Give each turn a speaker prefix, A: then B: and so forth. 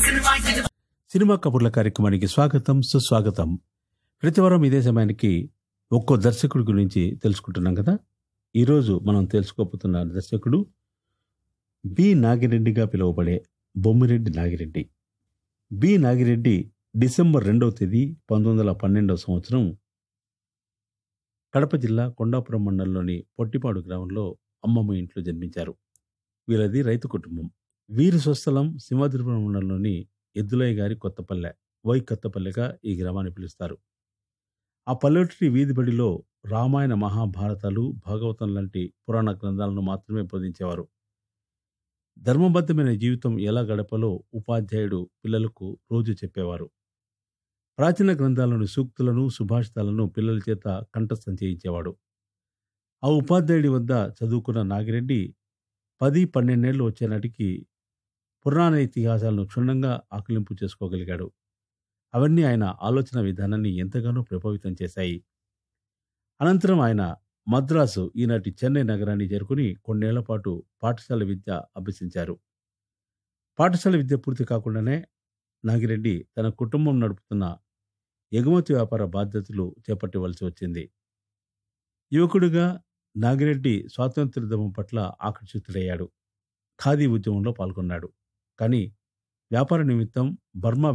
A: cinema కబుర్ల కార్యక్రమానికి స్వాగతం సుస్వాగతం ప్రతివారం ఇదే సమయానికి ఒక్కో దర్శకుడి గురించి తెలుసుకుంటున్నాం కదా ఈరోజు మనం తెలుసుకోబోతున్న దర్శకుడు బి నాగిరెడ్డిగా పిలువబడే బొమ్మిరెడ్డి నాగిరెడ్డి బి నాగిరెడ్డి డిసెంబర్ రెండవ తేదీ పంతొమ్మిది వందల పన్నెండవ సంవత్సరం కడప జిల్లా కొండాపురం మండలంలోని పొట్టిపాడు గ్రామంలో అమ్మమ్మ ఇంట్లో జన్మించారు వీళ్ళది రైతు కుటుంబం వీరి స్వస్థలం సింహాద్రిపురం మండలంలోని ఎద్దులయ్య గారి కొత్తపల్లె వై కొత్తపల్లెగా ఈ గ్రామాన్ని పిలుస్తారు ఆ పల్లెటూరి వీధి బడిలో రామాయణ మహాభారతాలు భాగవతం లాంటి పురాణ గ్రంథాలను మాత్రమే బోధించేవారు ధర్మబద్ధమైన జీవితం ఎలా గడపాలో ఉపాధ్యాయుడు పిల్లలకు రోజు చెప్పేవారు ప్రాచీన గ్రంథాలను సూక్తులను సుభాషితాలను పిల్లల చేత కంఠస్థం చేయించేవాడు ఆ ఉపాధ్యాయుడి వద్ద చదువుకున్న నాగిరెడ్డి పది పన్నెండేళ్లు వచ్చే నాటికి పురాణ ఇతిహాసాలను క్షుణ్ణంగా ఆకలింపు చేసుకోగలిగాడు అవన్నీ ఆయన ఆలోచన విధానాన్ని ఎంతగానో ప్రభావితం చేశాయి అనంతరం ఆయన మద్రాసు ఈనాటి చెన్నై నగరాన్ని చేరుకుని కొన్నేళ్ల పాటు పాఠశాల విద్య అభ్యసించారు పాఠశాల విద్య పూర్తి కాకుండానే నాగిరెడ్డి తన కుటుంబం నడుపుతున్న ఎగుమతి వ్యాపార బాధ్యతలు చేపట్టవలసి వచ్చింది యువకుడిగా నాగిరెడ్డి స్వాతంత్ర్యోద్యమం పట్ల ఆకర్షితుడయ్యాడు ఖాదీ ఉద్యమంలో పాల్గొన్నాడు కానీ వ్యాపార నిమిత్తం బర్మా